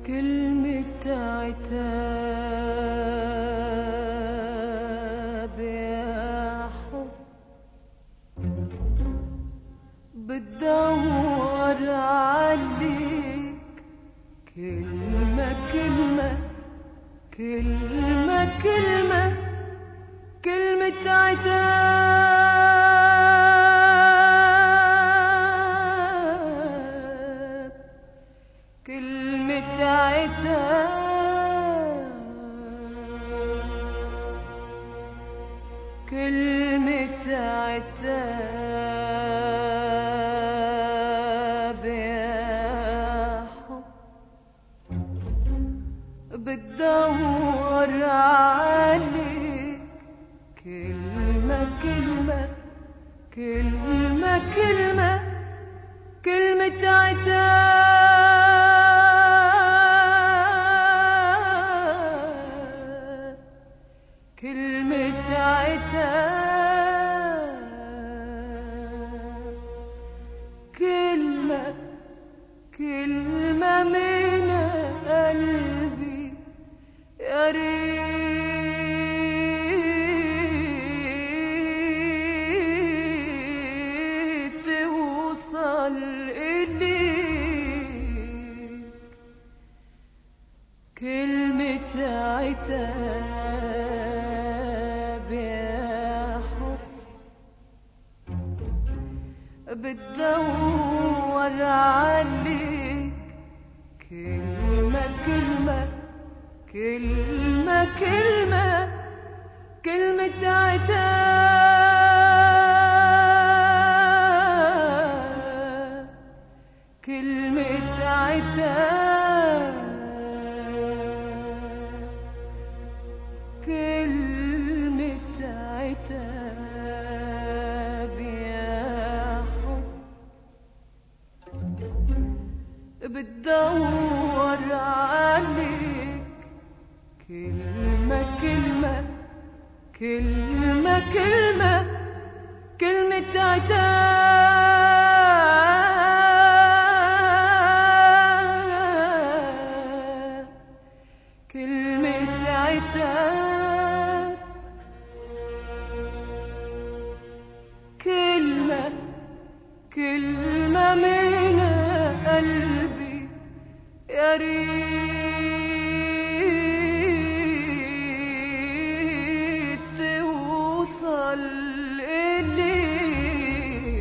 كلمة عتاب يا حب بتدور عليك كلمة كلمة كلمة كلمة كلمة عتاب كلمة عتاب كلمة عتاب يا حب بتدور عليك كلمة كلمة كلمة كلمة كلمة عتاب كلمة عتاب كلمة كلمة من قلبي يا ريت توصل إليك كلمة عتاب يا حب بتدور عليك كلمة كلمة كلمة كلمة كلمة عتاب كلمة عتاب كلمة عتاب يا حب بتدور عليك كلمة كلمة كلمة كلمة كلمة عتاب كلمة عتاب كلمة كلمة من قلبي يا ريت توصل إليك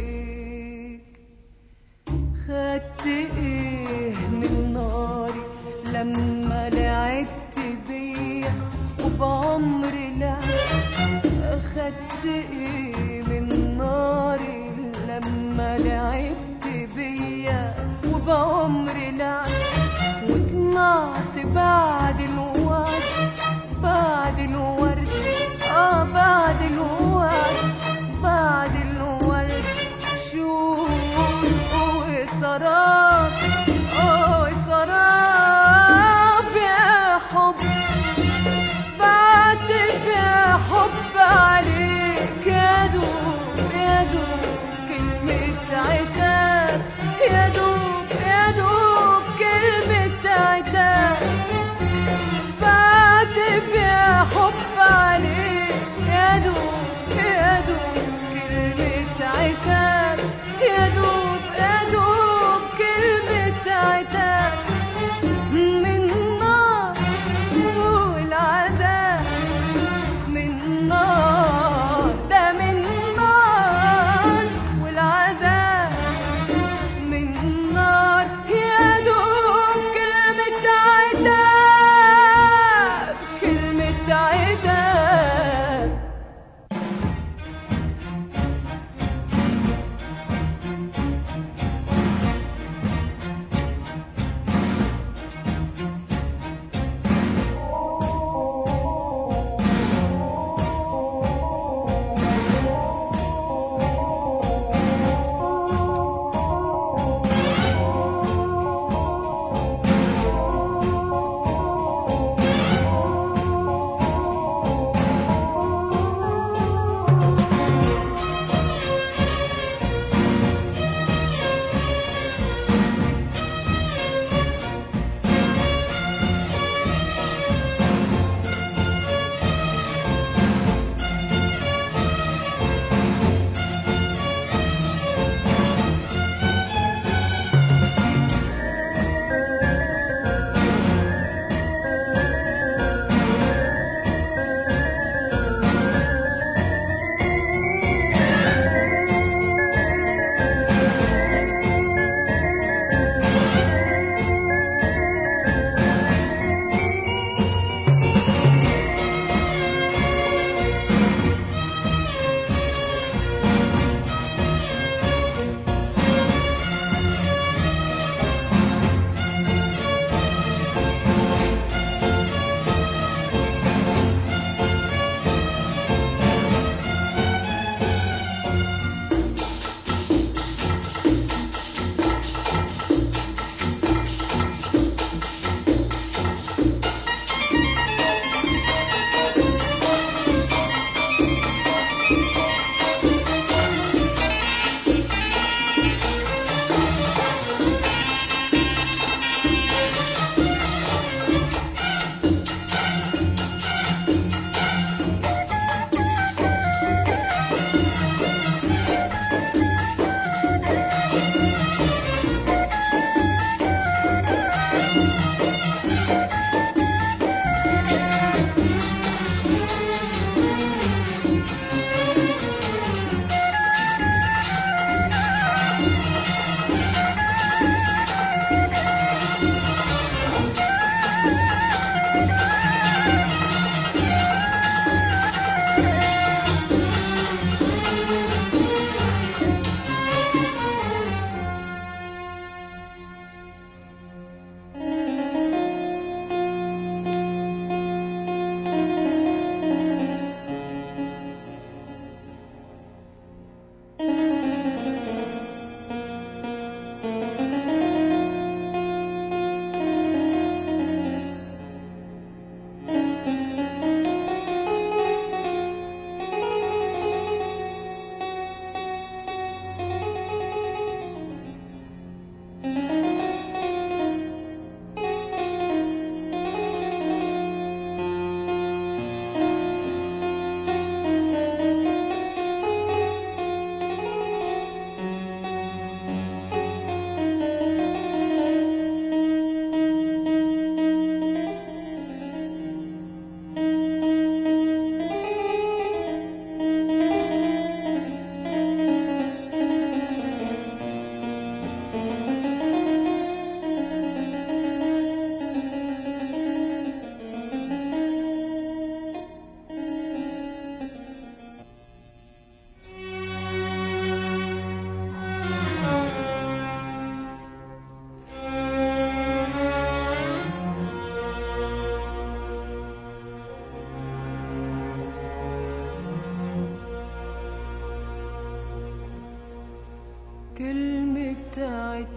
كلمة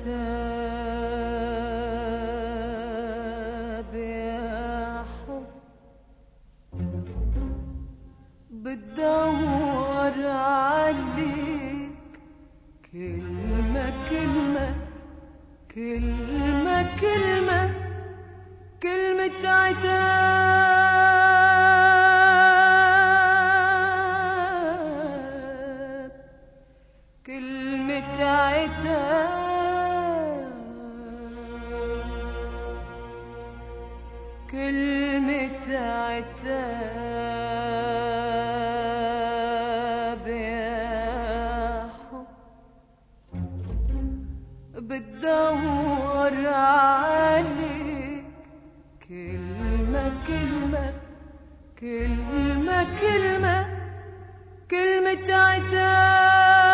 عتاب يا حب بتدور عليك كلمة كلمة كلمة كلمة كلمة عتاب كلمة عتاب كلمة عتاب يا حب بتدور عليك كلمة كلمة كلمة كلمة كلمة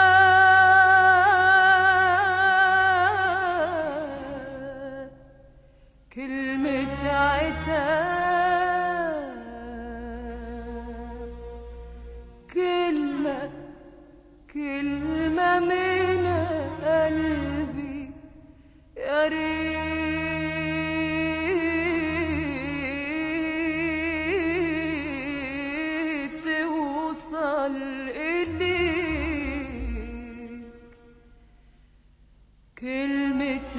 عتاب كلمة عتاب كلمة كلمة من قلبي يا ريت توصل إليك كلمة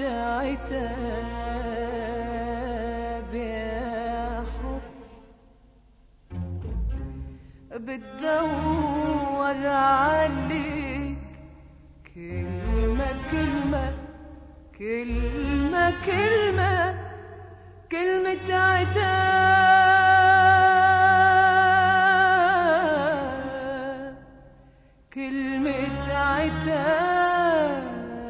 عتاب يا حب بتدور عليك كلمة كلمة كلمة كلمة كلمة عتاب كلمة عتاب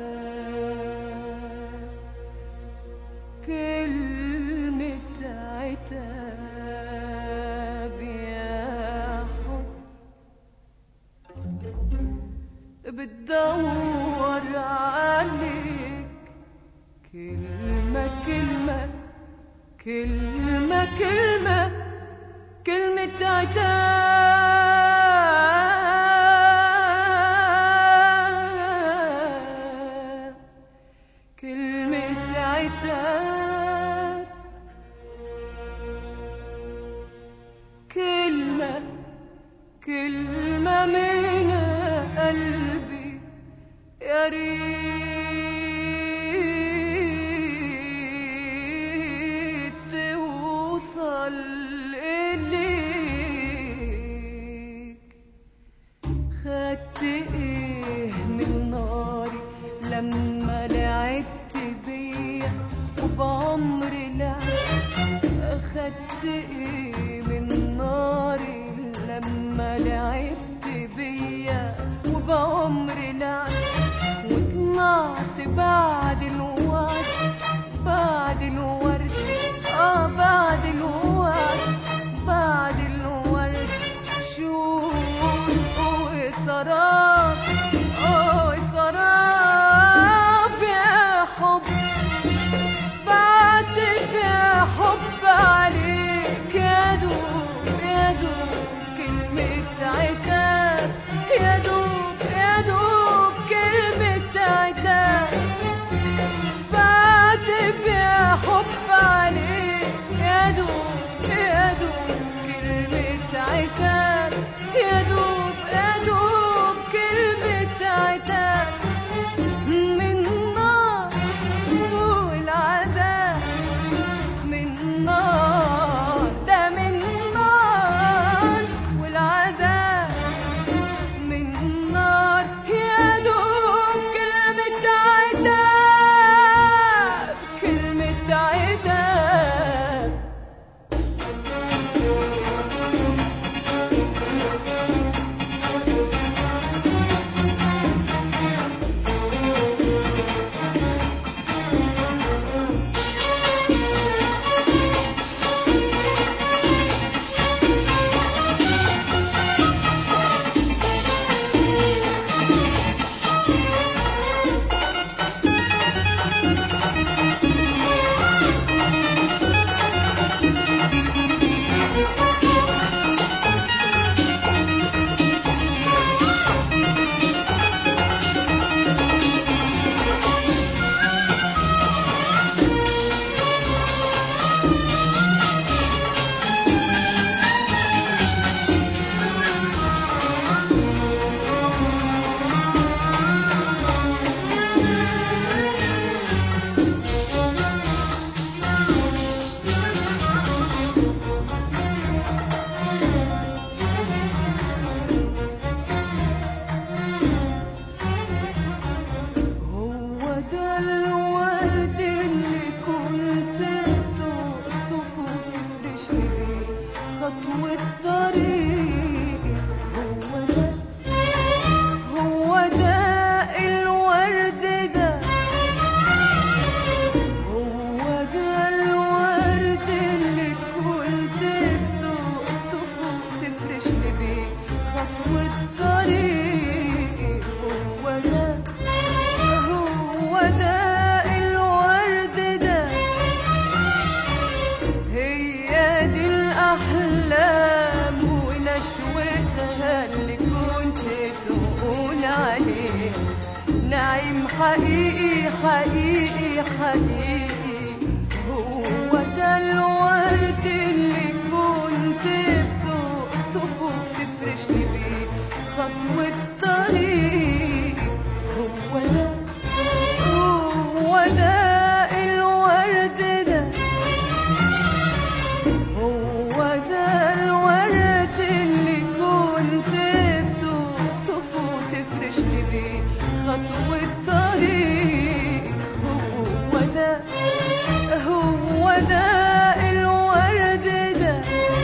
كلمة عتاب يا حب بتدور عليك كلمة كلمة كلمة كلمة كلمة عتاب كلمة عتاب كلمة كلمة من قلبي يا ريت توصل إليك خدت ايه من ناري لما لعبت بيا وبعمري لعب اخدت ايه من ناري لما لعبت بيا وبعمري لعب وطلعت بعد الوعد بعد الورد اه بعد الوعد بعد الورد شوق وسراب اه سراب يا حب بعتب يا حب عليك يا دوب يا دوب كلمة عتاب عليه نعيم حقيقي حقيقي حقيقي هو ده الورد اللي كنت بتقطفه وبتفرشني بيه خطوة طريق هو ده هو ده الورد ده هو ده الورد اللي كنت بتقطفه وتفرشني بيه خطوة طريق هو ده هو ده الورد ده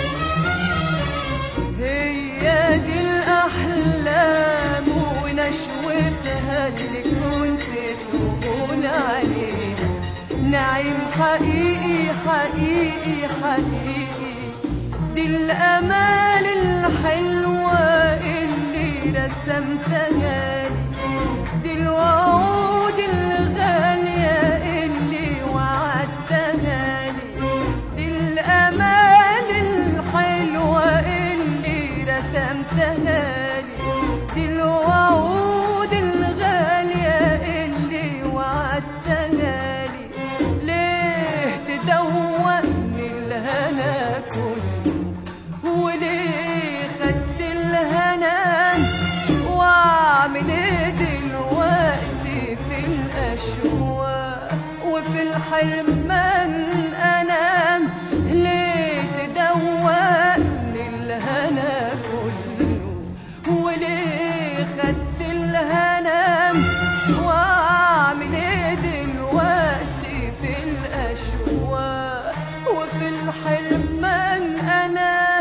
هي دي الأحلام ونشوتها اللي كنت تقول عليها نعيم حقيقي حقيقي حقيقي دي الأمال الحلوة اللي رسمتها لي دي الوعود الغالية اللي وعدتها لي دي الأمال الحلوة اللي رسمتها لي دي الوعود الغالية اللي وعدتها لي ليه تدوقني الهنا كله وليه خدت الهنا واعمل ايه دلوقتي في الاشواق وفي الحرمان انام ليه تدوقني الهنا كله وليه خدت الهنا واعمل ايه دلوقتي في الاشواق وفي الحرمان انا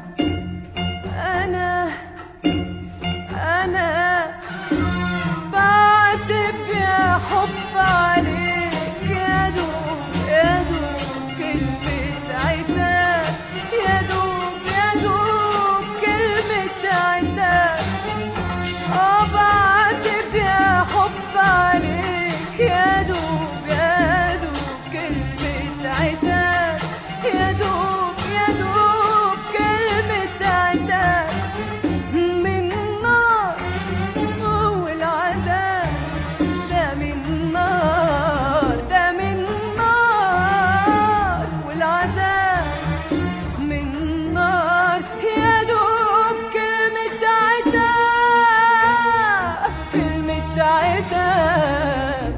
انا انا بعتب يا حب عليك يا دوب يا دوب كلمة عتاب يا دوب يا دوب كلمة عتاب اه بعتب يا حب عليك يا دوب يا دوب كلمة عتاب يا دوب يا دوب كلمة عتاب من نار والعذاب ده من نار ده من نار والعذاب من نار يا دوب كلمة عتاب كلمة عتاب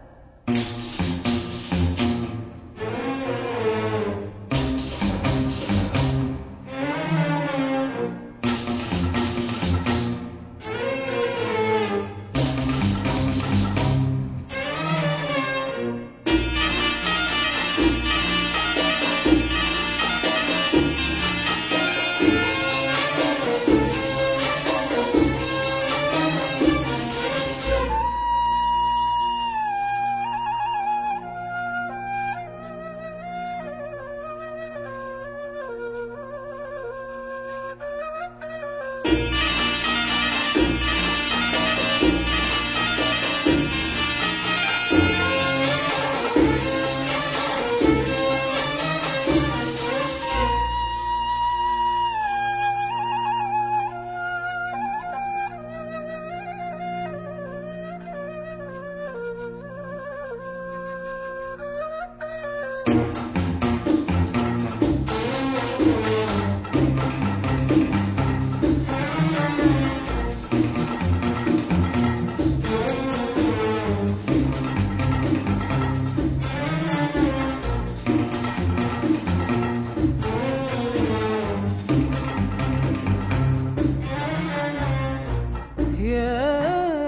يا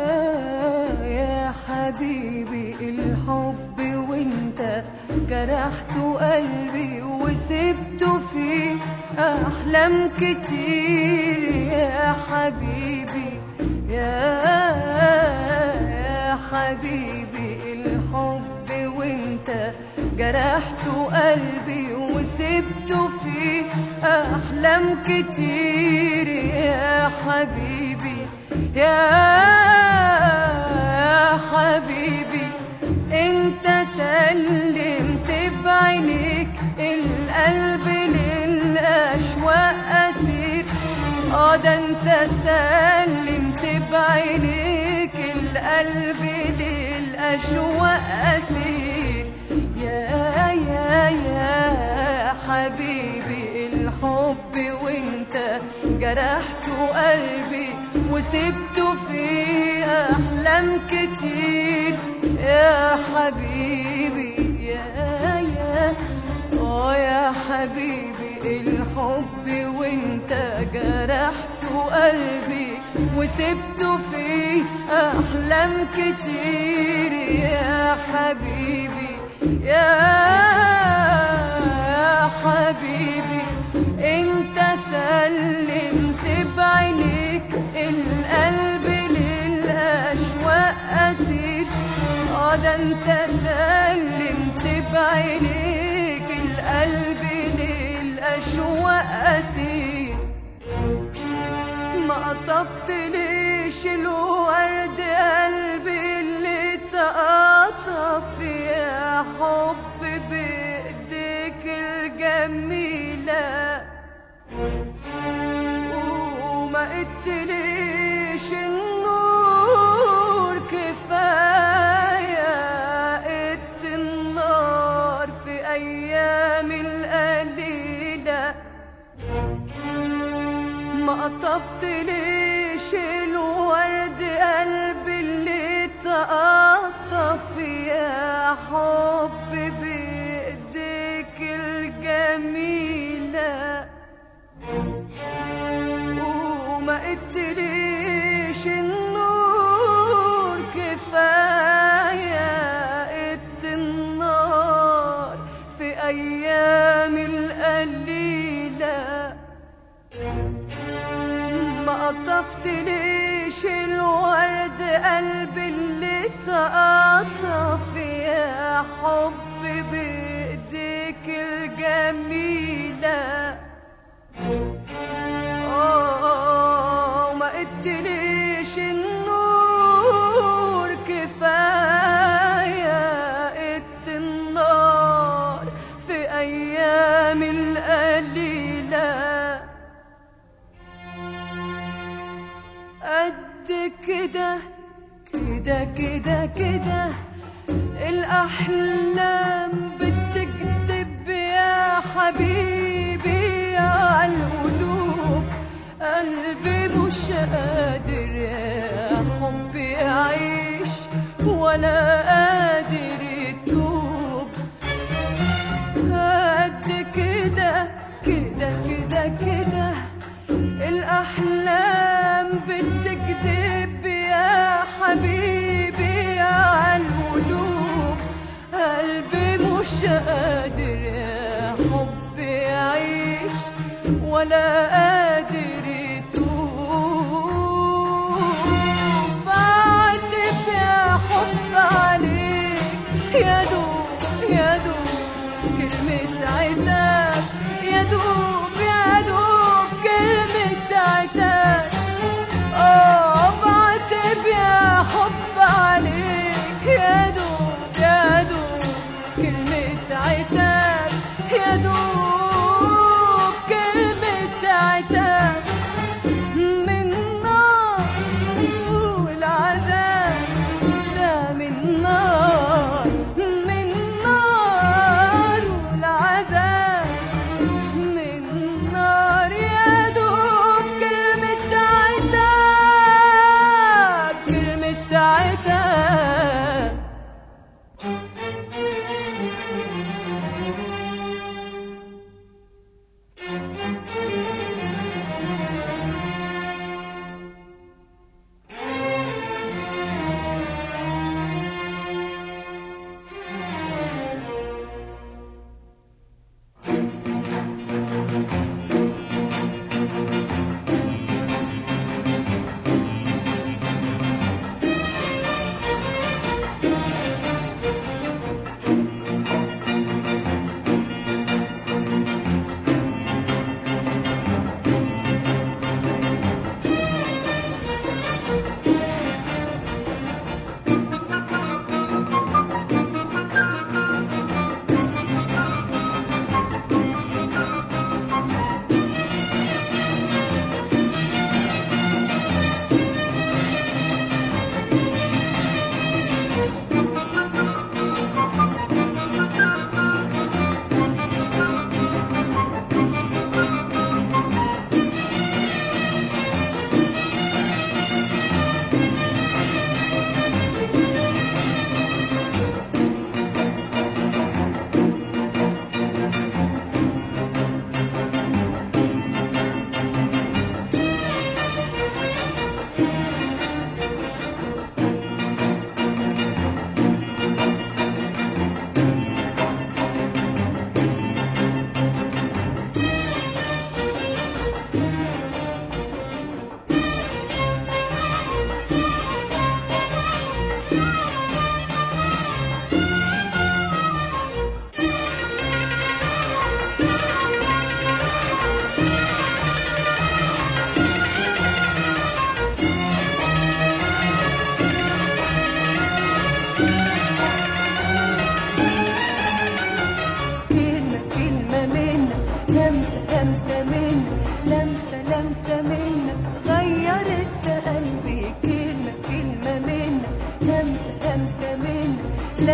يا حبيبي الحب وانت جرحت قلبي وسبته في احلام كتير يا حبيبي يا يا حبيبي الحب وانت جرحت قلبي وسبته في احلام كتير يا حبيبي يا يا حبيبي انت سلمت بعينيك القلب للاشواق اسير اه ده انت سلمت بعينيك عينيك القلب للأشواق أسير يا يا يا حبيبي الحب وانت جرحت قلبي وسبته في أحلام كتير يا حبيبي يا يا اه يا حبيبي الحب وانت جرحت قلبي وسبته في احلام كتير يا حبيبي يا حبيبي انت سلمت بعينيك القلب للاشواق اسير اه ده انت سلمت بعينيك القلب للاشواق اسير ما قطفت ليش الورد قلبي اللي تقطف يا حب بايديك الجميله وما قتليش النور كفاية قد النار في أيام القليلة ما قطفت ليش الورد قلبي اللي تقطف يا حب بإيديك الجميله وما قدريش النور كفاية قد النار في أيام القليلة ما قطفت ليش الورد قلبي اللي تقطف يا حب بإيديك الجميله آه ما قدليش النور كفاية قد النار في أيام القليلة قد كده كده كده كده الأحلام بتكذب يا حبيبي على القلوب قلبي مش قادر يا حبي يعيش ولا قادر يتوب قد كده كده كده كده الأحلام بتكذب يا حبيبي على القلوب قلبي مش قادر يا حبي يعيش ولا قادر يتوب بعتب يا حب عليك يا دوب يا دوب كلمة عتاب يا دوب يا دوب كلمة عتاب اه بعتب يا حب عليك يا دوب يا دوب كلمة عتاب يا دوب كلمة عتاب من نار والعذاب ده من نار من نار والعذاب من نار يا دوب كلمة عتاب كلمة عتاب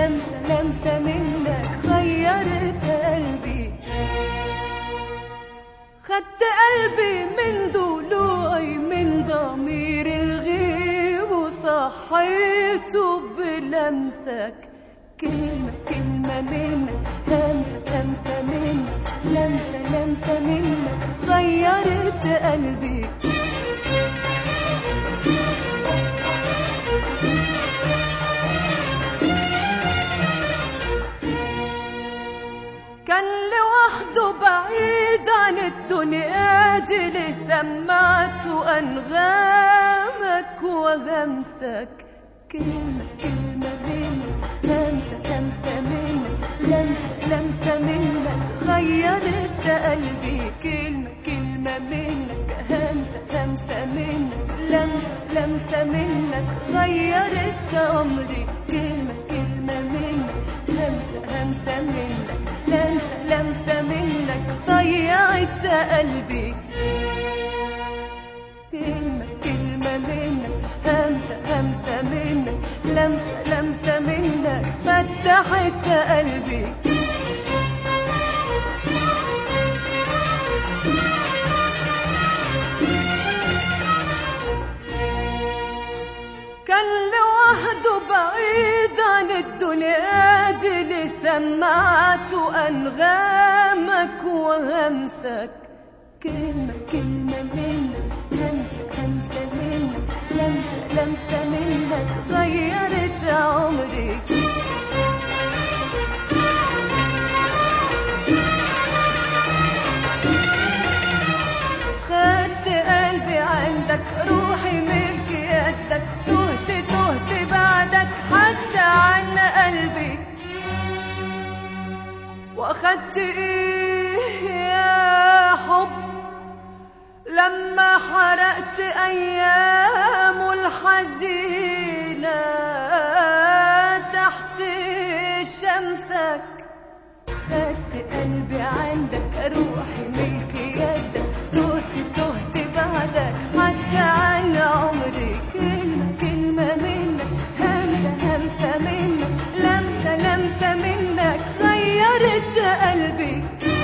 لمسة لمسة منك غيرت قلبي خدت قلبي من ضلوعي من ضمير الغيب وصحيته بلمسك كلمة كلمة منك همسة همسة منك لمسة لمسة منك غيرت قلبي كان لوحده بعيد عن الدنيا دي اللي سمعته أنغامك وغمسك كلمة كلمة منك لمسة لمسة منك لمسة لمسة منك غيرت قلبي كلمة كلمة منك همسة همسة منك لمسة لمسة منك غيرت عمري كلمة كلمة منك همسة همسة منك لمسة لمسة منك ضيعت قلبي كلمة كلمة منك همسة همسة منك لمسة لمسة منك فتحت قلبي كان لوحده بعيد عن الدنيا دي اللي سمعته أنغامك وهمسك كلمة كلمة منك همسة همسة منك لمسة لمسة منك غيرت عمري خدت قلبي عندك روحي ملك يدك تهت تهت بعدك حتى عن قلبي واخدت ايه يا حب لما حرقت ايامه الحزينه تحت شمسك خدت قلبي عندك روحي ملك يدك تهت تهت بعدك حتى عن عمري كلمة كلمة منك همسة همسة منك لمسة لمسة منك غيرت قلبي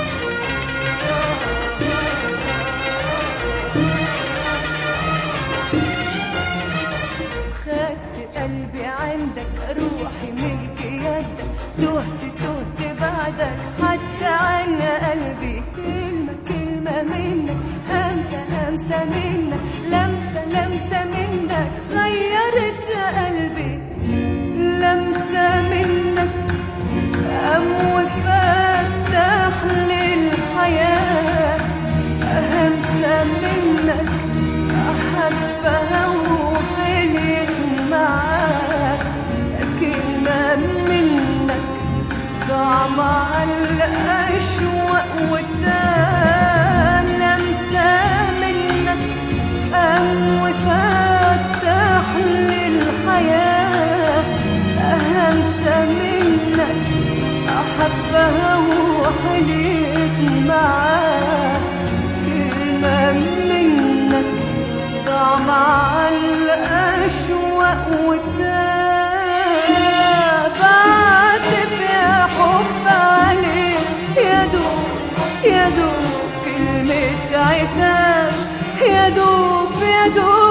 خدت قلبي عندك روحي ملك يدك تهت تهت بعدك حتى عن قلبي كلمة كلمة منك همسة همسة منك لمسة لمسة منك غيرت قلبي لمسة منك أم وفتح للحياة همسة منك أحبها وحلت معاك كلمة منك ضاع مع الأشواق وتان لمسة منك أم وفتح للحياة همسة منك أحبها وحلت معاك كلمة منك ضاع مع الأشواق وتاب بعتب يا حب عليه يا دوب يا دوب كلمة عتاب يا دوب يا دوب